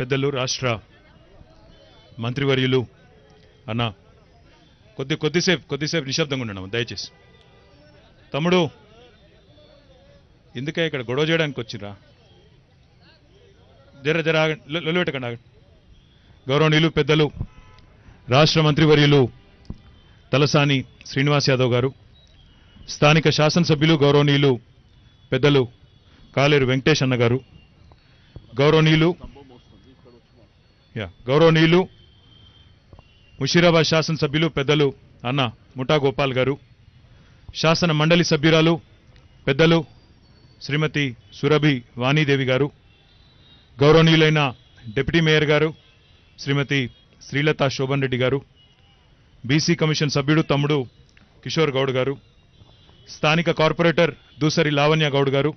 పెద్దలు రాష్ట్ర మంత్రివర్యులు అన్న కొద్ది కొద్దిసేపు కొద్దిసేపు నిశ్శబ్దంగా ఉండడం దయచేసి తమ్ముడు ఎందుకే ఇక్కడ గొడవ చేయడానికి వచ్చిరా జర జర ఆగండి. లొ- లొల్లి పెట్టకండి ఆగండి. గౌరవనీయులు పెద్దలు రాష్ట్ర మంత్రివర్యులు తలసాని శ్రీనివాస్ యాదవ్ గారు స్థానిక శాసనసభ్యులు గౌరవనీయులు పెద్దలు కాలేరు వెంకటేష్ అన్న గారు గౌరవనీయులు యా గౌరవనీయులు ముషీరాబాద్ శాసనసభ్యులు పెద్దలు అన్న ముఠా గోపాల్ గారు శాసన మండలి సభ్యురాలు పెద్దలు శ్రీమతి సురభి వాణీదేవి గారు గౌరవనీయులైన డిప్యూటీ మేయర్ గారు శ్రీమతి శ్రీలత శోభన్ రెడ్డి గారు బీసీ కమిషన్ సభ్యుడు తమ్ముడు కిషోర్ గౌడ్ గారు స్థానిక కార్పొరేటర్ దూసరి లావణ్య గౌడ్ గారు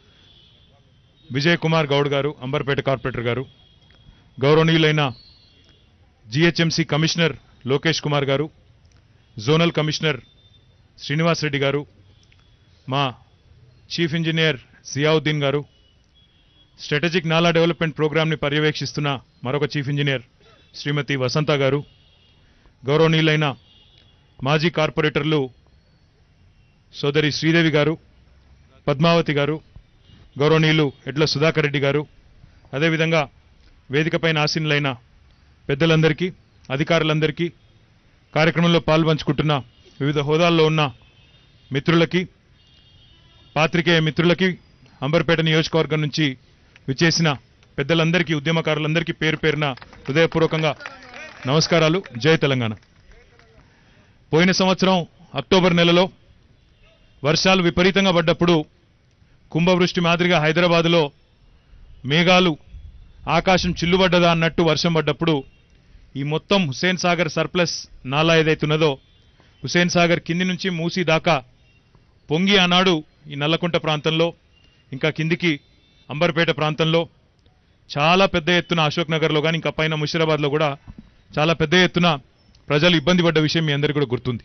విజయ్ కుమార్ గౌడ్ గారు అంబర్పేట కార్పొరేటర్ గారు గౌరవనీయులైన జిహెచ్ఎంసీ కమిషనర్ లోకేష్ కుమార్ గారు జోనల్ కమిషనర్ శ్రీనివాస్ రెడ్డి గారు మా చీఫ్ ఇంజనీర్ జియావుద్దీన్ గారు స్ట్రాటజిక్ నాలా డెవలప్మెంట్ ప్రోగ్రామ్ని పర్యవేక్షిస్తున్న మరొక చీఫ్ ఇంజనీర్ శ్రీమతి వసంత గారు గౌరవనీయులైన మాజీ కార్పొరేటర్లు సోదరి శ్రీదేవి గారు పద్మావతి గారు గౌరవనీయులు ఎడ్ల సుధాకర్ రెడ్డి గారు అదేవిధంగా వేదికపైన ఆసీనులైన పెద్దలందరికీ అధికారులందరికీ కార్యక్రమంలో పాల్పంచుకుంటున్న వివిధ హోదాల్లో ఉన్న మిత్రులకి పాత్రికేయ మిత్రులకి అంబర్పేట నియోజకవర్గం నుంచి విచ్చేసిన పెద్దలందరికీ ఉద్యమకారులందరికీ పేరు పేరున హృదయపూర్వకంగా నమస్కారాలు జై తెలంగాణ పోయిన సంవత్సరం అక్టోబర్ నెలలో వర్షాలు విపరీతంగా పడ్డప్పుడు కుంభవృష్టి మాదిరిగా హైదరాబాదులో మేఘాలు ఆకాశం చిల్లుబడ్డదా అన్నట్టు వర్షం పడ్డప్పుడు ఈ మొత్తం హుసేన్ సాగర్ సర్ప్లస్ నాలా ఏదైతున్నదో హుసేన్ సాగర్ కింది నుంచి మూసి దాకా పొంగి ఆనాడు ఈ నల్లకుంట ప్రాంతంలో ఇంకా కిందికి అంబర్పేట ప్రాంతంలో చాలా పెద్ద ఎత్తున అశోక్ నగర్లో కానీ ఇంకా పైన ముషిరాబాద్లో కూడా చాలా పెద్ద ఎత్తున ప్రజలు ఇబ్బంది పడ్డ విషయం మీ అందరికీ కూడా గుర్తుంది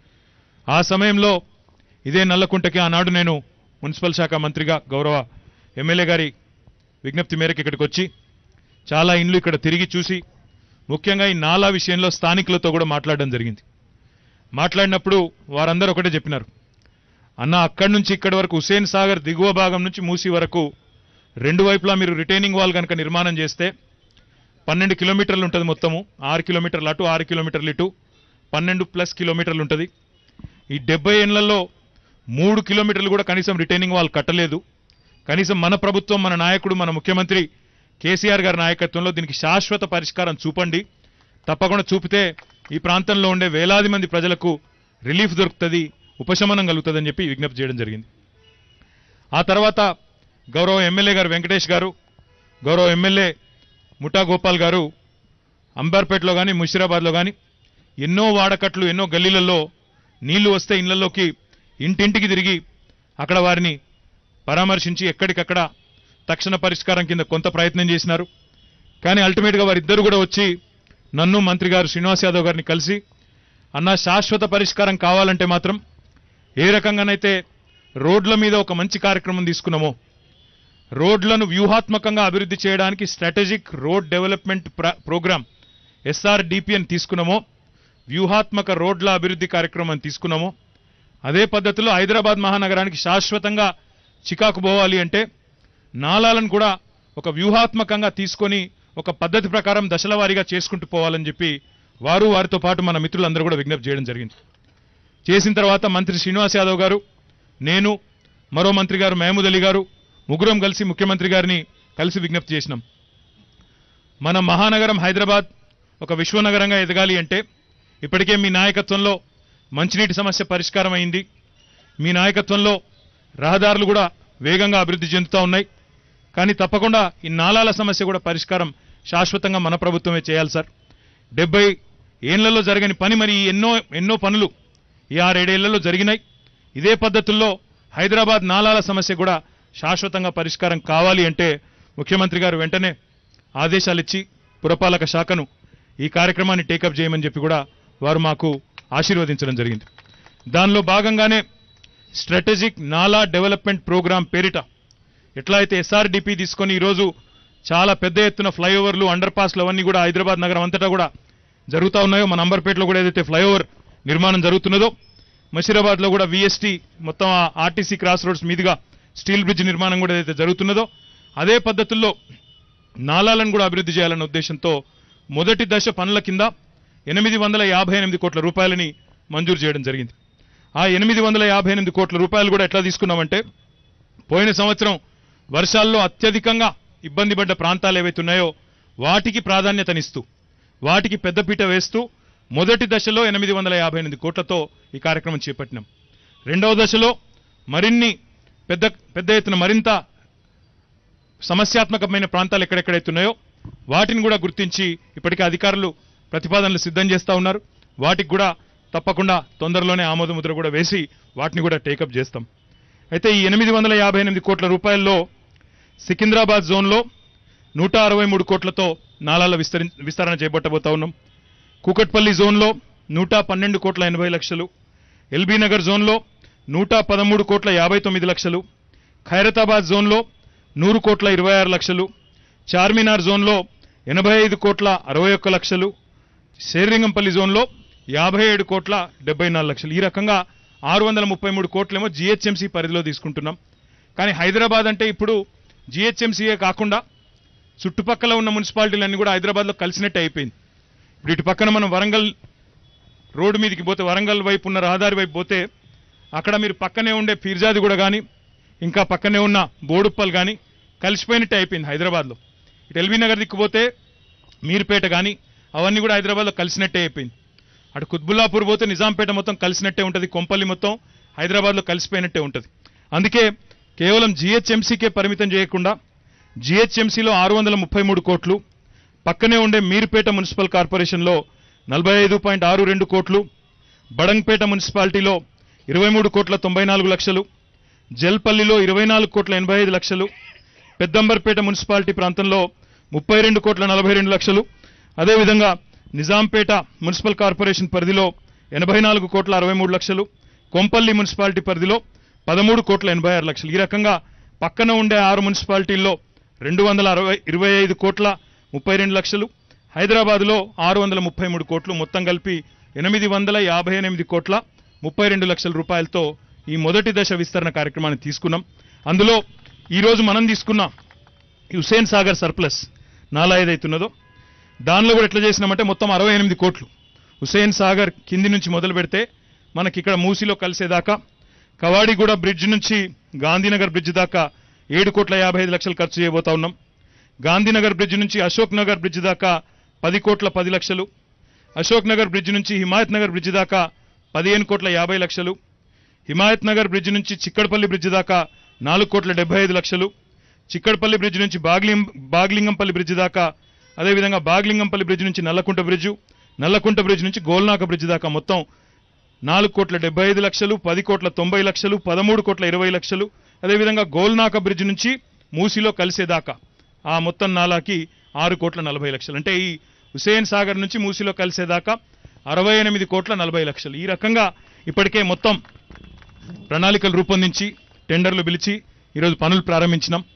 ఆ సమయంలో ఇదే నల్లకుంటకి ఆనాడు నేను మున్సిపల్ శాఖ మంత్రిగా గౌరవ ఎమ్మెల్యే గారి విజ్ఞప్తి మేరకు ఇక్కడికి వచ్చి చాలా ఇండ్లు ఇక్కడ తిరిగి చూసి ముఖ్యంగా ఈ నాలా విషయంలో స్థానికులతో కూడా మాట్లాడడం జరిగింది మాట్లాడినప్పుడు వారందరూ ఒకటే చెప్పినారు అన్న అక్కడి నుంచి ఇక్కడి వరకు హుసేన్ సాగర్ దిగువ భాగం నుంచి మూసి వరకు రెండు వైపులా మీరు రిటైనింగ్ వాల్ కనుక నిర్మాణం చేస్తే పన్నెండు కిలోమీటర్లు ఉంటుంది మొత్తము ఆరు కిలోమీటర్లు అటు ఆరు కిలోమీటర్లు ఇటు పన్నెండు ప్లస్ కిలోమీటర్లు ఉంటుంది ఈ డెబ్బై ఏళ్లలో మూడు కిలోమీటర్లు కూడా కనీసం రిటైనింగ్ వాల్ కట్టలేదు కనీసం మన ప్రభుత్వం మన నాయకుడు మన ముఖ్యమంత్రి కేసీఆర్ గారి నాయకత్వంలో దీనికి శాశ్వత పరిష్కారం చూపండి తప్పకుండా చూపితే ఈ ప్రాంతంలో ఉండే వేలాది మంది ప్రజలకు రిలీఫ్ దొరుకుతుంది ఉపశమనం కలుగుతుందని చెప్పి విజ్ఞప్తి చేయడం జరిగింది ఆ తర్వాత గౌరవ ఎమ్మెల్యే గారు వెంకటేష్ గారు గౌరవ ఎమ్మెల్యే ముఠా గోపాల్ గారు అంబర్పేటలో కానీ ముషిరాబాద్లో కానీ ఎన్నో వాడకట్లు ఎన్నో గల్లీలలో నీళ్లు వస్తే ఇళ్లలోకి ఇంటింటికి తిరిగి అక్కడ వారిని పరామర్శించి ఎక్కడికక్కడ తక్షణ పరిష్కారం కింద కొంత ప్రయత్నం చేసినారు కానీ అల్టిమేట్గా వారిద్దరు కూడా వచ్చి నన్ను మంత్రి గారు శ్రీనివాస్ యాదవ్ గారిని కలిసి అన్న శాశ్వత పరిష్కారం కావాలంటే మాత్రం ఏ రకంగానైతే రోడ్ల మీద ఒక మంచి కార్యక్రమం తీసుకున్నామో రోడ్లను వ్యూహాత్మకంగా అభివృద్ధి చేయడానికి స్ట్రాటజిక్ రోడ్ డెవలప్మెంట్ ప్ర- ప్రోగ్రామ్ ఎస్ఆర్డిపిఎన్ తీసుకున్నామో వ్యూహాత్మక రోడ్ల అభివృద్ధి కార్యక్రమం తీసుకున్నామో అదే పద్ధతిలో హైదరాబాద్ మహానగరానికి శాశ్వతంగా చికాకు పోవాలి అంటే నాలాలను కూడా ఒక వ్యూహాత్మకంగా తీసుకొని ఒక పద్ధతి ప్రకారం దశల వారీగా చేసుకుంటూ పోవాలని చెప్పి వారు వారితో పాటు మన మిత్రులందరూ కూడా విజ్ఞప్తి చేయడం జరిగింది చేసిన తర్వాత మంత్రి శ్రీనివాస్ యాదవ్ గారు నేను మరో మంత్రి గారు మహమూద్ అలీ గారు ముగ్గురం కలిసి ముఖ్యమంత్రి గారిని కలిసి విజ్ఞప్తి చేసినాం మన మహానగరం హైదరాబాద్ ఒక విశ్వనగరంగా ఎదగాలి అంటే ఇప్పటికే మీ నాయకత్వంలో మంచినీటి సమస్య పరిష్కారం అయింది మీ నాయకత్వంలో రహదారులు కూడా వేగంగా అభివృద్ధి చెందుతూ ఉన్నాయి కానీ తప్పకుండా ఈ నాలాల సమస్య కూడా పరిష్కారం శాశ్వతంగా మన ప్రభుత్వమే చేయాలి సార్ డెబ్బై ఏళ్లలో జరగని పని మరి ఈ ఎన్నో ఎన్నో పనులు ఈ ఆరేడేళ్లలో జరిగినాయి ఇదే పద్ధతుల్లో హైదరాబాద్ నాలాల సమస్య కూడా శాశ్వతంగా పరిష్కారం కావాలి అంటే ముఖ్యమంత్రి గారు వెంటనే ఆదేశాలు ఇచ్చి పురపాలక శాఖను ఈ కార్యక్రమాన్ని టేకప్ చేయమని చెప్పి కూడా వారు మాకు ఆశీర్వదించడం జరిగింది దానిలో భాగంగానే స్ట్రాటజిక్ నాలా డెవలప్మెంట్ ప్రోగ్రాం పేరిట ఎట్లా అయితే ఎస్ఆర్డిపి తీసుకొని ఈరోజు చాలా పెద్ద ఎత్తున ఫ్లైఓవర్లు అండర్ పాస్లు అవన్నీ కూడా హైదరాబాద్ నగరం అంతటా కూడా జరుగుతూ ఉన్నాయో మన అంబర్పేటలో కూడా ఏదైతే ఫ్లైఓవర్ నిర్మాణం జరుగుతున్నదో మషీరాబాద్లో కూడా విఎస్టీ మొత్తం ఆ ఆర్టీసీ క్రాస్ రోడ్స్ మీదుగా స్టీల్ బ్రిడ్జ్ నిర్మాణం కూడా ఏదైతే జరుగుతున్నదో అదే పద్ధతుల్లో నాలాలను కూడా అభివృద్ధి చేయాలన్న ఉద్దేశంతో మొదటి దశ పనుల కింద ఎనిమిది వందల యాభై ఎనిమిది కోట్ల రూపాయలని మంజూరు చేయడం జరిగింది ఆ ఎనిమిది వందల యాభై ఎనిమిది కోట్ల రూపాయలు కూడా ఎట్లా తీసుకున్నామంటే పోయిన సంవత్సరం వర్షాల్లో అత్యధికంగా ఇబ్బంది పడ్డ ప్రాంతాలు ఏవైతే ఉన్నాయో వాటికి ప్రాధాన్యతనిస్తూ వాటికి పెద్దపీట వేస్తూ మొదటి దశలో ఎనిమిది వందల యాభై ఎనిమిది కోట్లతో ఈ కార్యక్రమం చేపట్టినాం రెండవ దశలో మరిన్ని పెద్ద పెద్ద ఎత్తున మరింత సమస్యాత్మకమైన ప్రాంతాలు ఎక్కడెక్కడైతే ఉన్నాయో వాటిని కూడా గుర్తించి ఇప్పటికే అధికారులు ప్రతిపాదనలు సిద్ధం చేస్తా ఉన్నారు వాటికి కూడా తప్పకుండా తొందరలోనే ఆమోద ముద్ర కూడా వేసి వాటిని కూడా టేకప్ చేస్తాం అయితే ఈ ఎనిమిది వందల యాభై ఎనిమిది కోట్ల రూపాయల్లో సికింద్రాబాద్ జోన్లో నూట అరవై మూడు కోట్లతో నాలాల విస్తరి విస్తరణ చేపట్టబోతా ఉన్నాం కూకట్పల్లి జోన్లో నూట పన్నెండు కోట్ల ఎనభై లక్షలు ఎల్బీ నగర్ జోన్లో నూట పదమూడు కోట్ల యాభై తొమ్మిది లక్షలు ఖైరతాబాద్ జోన్లో నూరు కోట్ల ఇరవై ఆరు లక్షలు చార్మినార్ జోన్లో ఎనభై ఐదు కోట్ల అరవై ఒక్క లక్షలు శేరింగంపల్లి జోన్లో యాభై ఏడు కోట్ల డెబ్బై నాలుగు లక్షలు ఈ రకంగా ఆరు వందల ముప్పై మూడు కోట్లేమో జిహెచ్ఎంసీ పరిధిలో తీసుకుంటున్నాం కానీ హైదరాబాద్ అంటే ఇప్పుడు జిహెచ్ఎంసీయే కాకుండా చుట్టుపక్కల ఉన్న మున్సిపాలిటీలన్నీ కూడా హైదరాబాద్లో కలిసినట్టు అయిపోయింది ఇప్పుడు ఇటు పక్కన మనం వరంగల్ రోడ్డు మీదకి పోతే వరంగల్ వైపు ఉన్న రహదారి వైపు పోతే అక్కడ మీరు పక్కనే ఉండే పీర్జాది కూడా కానీ ఇంకా పక్కనే ఉన్న బోడుప్పల్ కానీ కలిసిపోయినట్టే అయిపోయింది హైదరాబాద్లో ఇటు ఎల్బీ నగర్ దిక్కుపోతే మీర్పేట కానీ అవన్నీ కూడా హైదరాబాద్లో కలిసినట్టే అయిపోయింది అటు కుత్బుల్లాపూర్ పోతే నిజాంపేట మొత్తం కలిసినట్టే ఉంటుంది కొంపల్లి మొత్తం హైదరాబాద్లో కలిసిపోయినట్టే ఉంటుంది అందుకే కేవలం జిహెచ్ఎంసీకే పరిమితం చేయకుండా జిహెచ్ఎంసీలో ఆరు వందల ముప్పై మూడు కోట్లు పక్కనే ఉండే మీర్పేట మున్సిపల్ కార్పొరేషన్లో నలభై ఐదు పాయింట్ ఆరు రెండు కోట్లు బడంగ్పేట మున్సిపాలిటీలో ఇరవై మూడు కోట్ల తొంభై నాలుగు లక్షలు జల్పల్లిలో ఇరవై నాలుగు కోట్ల ఎనభై ఐదు లక్షలు పెద్దంబర్పేట మున్సిపాలిటీ ప్రాంతంలో ముప్పై రెండు కోట్ల నలభై రెండు లక్షలు అదేవిధంగా నిజాంపేట మున్సిపల్ కార్పొరేషన్ పరిధిలో ఎనభై నాలుగు కోట్ల అరవై మూడు లక్షలు కొంపల్లి మున్సిపాలిటీ పరిధిలో పదమూడు కోట్ల ఎనభై ఆరు లక్షలు ఈ రకంగా పక్కన ఉండే ఆరు మున్సిపాలిటీల్లో రెండు వందల అరవై ఇరవై ఐదు కోట్ల ముప్పై రెండు లక్షలు హైదరాబాద్లో ఆరు వందల ముప్పై మూడు కోట్లు మొత్తం కలిపి ఎనిమిది వందల యాభై ఎనిమిది కోట్ల ముప్పై రెండు లక్షల రూపాయలతో ఈ మొదటి దశ విస్తరణ కార్యక్రమాన్ని తీసుకున్నాం అందులో ఈరోజు మనం తీసుకున్న ఈ హుసేన్ సాగర్ సర్ప్లస్ నాలా ఏదైతున్నదో దానిలో కూడా ఎట్లా చేసినామంటే మొత్తం అరవై ఎనిమిది కోట్లు హుసేన్ సాగర్ కింది నుంచి మొదలు పెడితే మనకి ఇక్కడ మూసిలో కలిసేదాకా కవాడిగూడ బ్రిడ్జ్ నుంచి గాంధీనగర్ బ్రిడ్జ్ దాకా ఏడు కోట్ల యాభై ఐదు లక్షలు ఖర్చు చేయబోతా ఉన్నాం గాంధీనగర్ బ్రిడ్జ్ నుంచి అశోక్ నగర్ బ్రిడ్జ్ దాకా పది కోట్ల పది లక్షలు అశోక్ నగర్ బ్రిడ్జ్ నుంచి హిమాయత్ నగర్ బ్రిడ్జ్ దాకా పదిహేను కోట్ల యాభై లక్షలు హిమాయత్ నగర్ బ్రిడ్జ్ నుంచి చిక్కడపల్లి బ్రిడ్జ్ దాకా నాలుగు కోట్ల డెబ్బై ఐదు లక్షలు చిక్కడపల్లి బ్రిడ్జ్ నుంచి బాగ్లింగం బాగ్లింగంపల్లి బ్రిడ్జ్ దాకా అదేవిధంగా బాగ్లింగంపల్లి బ్రిడ్జ్ నుంచి నల్లకుంట బ్రిడ్జ్ నల్లకుంట బ్రిడ్జ్ నుంచి గోల్నాక బ్రిడ్జ్ దాకా మొత్తం నాలుగు కోట్ల డెబ్బై ఐదు లక్షలు పది కోట్ల తొంభై లక్షలు పదమూడు కోట్ల ఇరవై లక్షలు అదేవిధంగా గోల్నాక బ్రిడ్జ్ నుంచి మూసిలో కలిసేదాకా ఆ మొత్తం నాలాకి ఆరు కోట్ల నలభై లక్షలు అంటే ఈ హుసేన్ సాగర్ నుంచి మూసిలో కలిసేదాకా అరవై ఎనిమిది కోట్ల నలభై లక్షలు ఈ రకంగా ఇప్పటికే మొత్తం ప్రణాళికలు రూపొందించి టెండర్లు పిలిచి ఈరోజు పనులు ప్రారంభించినాం